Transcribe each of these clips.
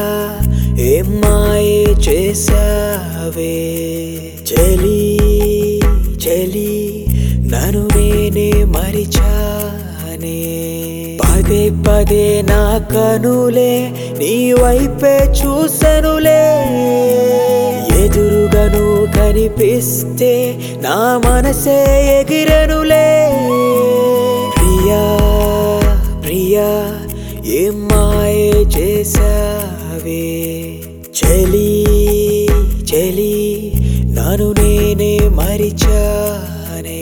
ఏం మాయే చేసావే చలి చలి నన్ను నేనే మరిచానే పదే పదే నా కనులే నీ వైపే చూసనులే ఎదురుగను కనిపిస్తే నా మనసే ఎగిరనులే ప్రియా ప్రియా ఏం మాయే చేసావే చలి చలి నన్ను నేనే మరిచానే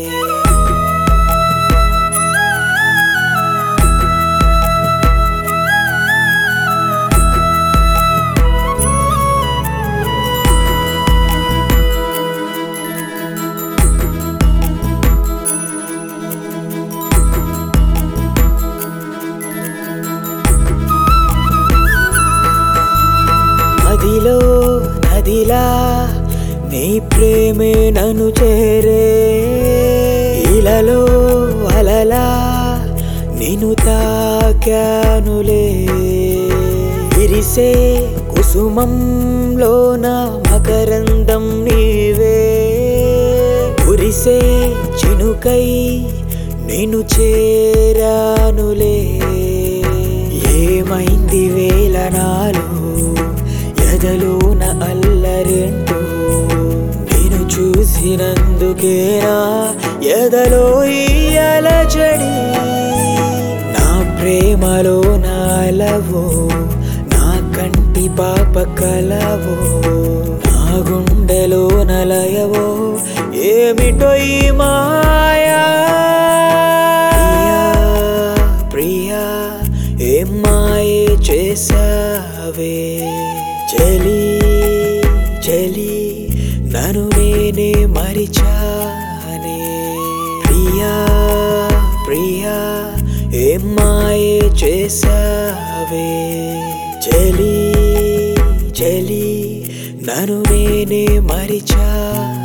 నదిలో నదిలా నీ ప్రేమే నన్ను చేరే ఇలలో అలలా నిన్ను తాకానులే విరిసే కుసుమంలోన మకరందం నీవే కురిసే చినుకై నిన్ను చేరానులే ఏమైంది వేల నాలో ఎదలోన అల్లరేంటో నేను చూసినందుకేనా ఎదలో ఈ అలజడి నా ప్రేమలో నాలవో నా కంటి పాప కలవో నా గుండెలో నలయవో ఏమిటో ఈ మాయా ప్రియా ఏం మాయే చేసావే చలి చలి నన్ను నేనే మరిచానే ప్రియా ప్రియా ఏం మాయే చేసావే చలి చలి నన్ను నేనే మరిచా